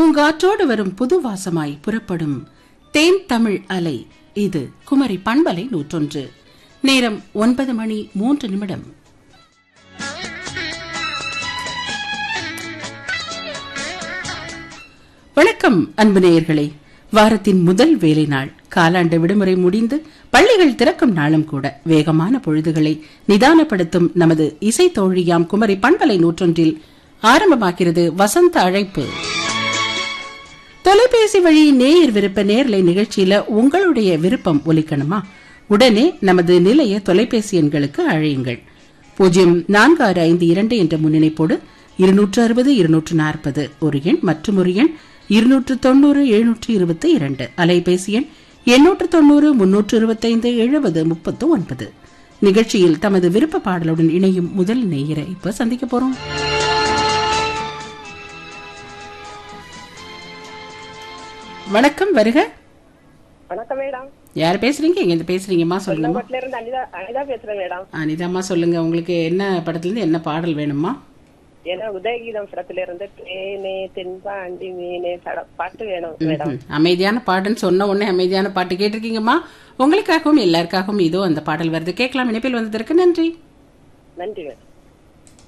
பூங்காற்றோடு வரும் புது வாசமாய் புறப்படும் தேன் தமிழ் அலை இது குமரி பண்பலை நூற்றொன்று நேரம் ஒன்பது மணி மூன்று நிமிடம் வணக்கம் அன்பு நேயர்களே வாரத்தின் முதல் வேலை நாள் காலாண்டு விடுமுறை முடிந்து பள்ளிகள் திறக்கும் நாளும் கூட வேகமான பொழுதுகளை நிதானப்படுத்தும் நமது இசை தோழியாம் குமரி பண்பலை நூற்றொன்றில் ஆரம்பமாகிறது வசந்த அழைப்பு தொலைபேசி வழி நேயர் விருப்ப நேர்லை நிகழ்ச்சியில உங்களுடைய விருப்பம் ஒலிக்கணுமா உடனே நமது நிலைய தொலைபேசி எண்களுக்கு அழையுங்கள் பூஜ்ஜியம் நான்கு ஆறு ஐந்து இரண்டு என்ற முன்னிணைப்போடு இருநூற்று அறுபது இருநூற்று நாற்பது ஒரு எண் மற்றும் ஒரு எண் இருநூற்று தொண்ணூறு எழுநூற்று இருபத்தி இரண்டு அலைபேசி எண் எண்ணூற்று தொண்ணூறு முன்னூற்று இருபத்தைந்து எழுபது முப்பத்து ஒன்பது நிகழ்ச்சியில் தமது விருப்ப பாடலுடன் இணையும் முதல் நேயரை இப்ப சந்திக்க போறோம் வணக்கம் வருக வணக்கம் மேடம் யார் பேசுறீங்க எங்க இருந்து பேசுறீங்கம்மா சொல்லுங்கம்மா பட்ல இருந்து அனிதா அனிதா பேசுறேன் மேடம் அனிதாம்மா சொல்லுங்க உங்களுக்கு என்ன படத்துல இருந்து என்ன பாடல் வேணுமா ஏன்னா உதயகீதம் படத்துல இருந்து தேனே தென்பாண்டி மீனே பட பாட்டு வேணும் மேடம் ம், அமைதியான பாட்டுன்னு சொன்ன உடனே அமைதியான பாட்டு கேட்டிருக்கீங்கம்மா உங்களுக்காகவும் எல்லாருக்காகவும் இதோ அந்த பாடல் வருது கேட்கலாம் இணைப்பில் வந்ததற்கு நன்றி நன்றி மேடம்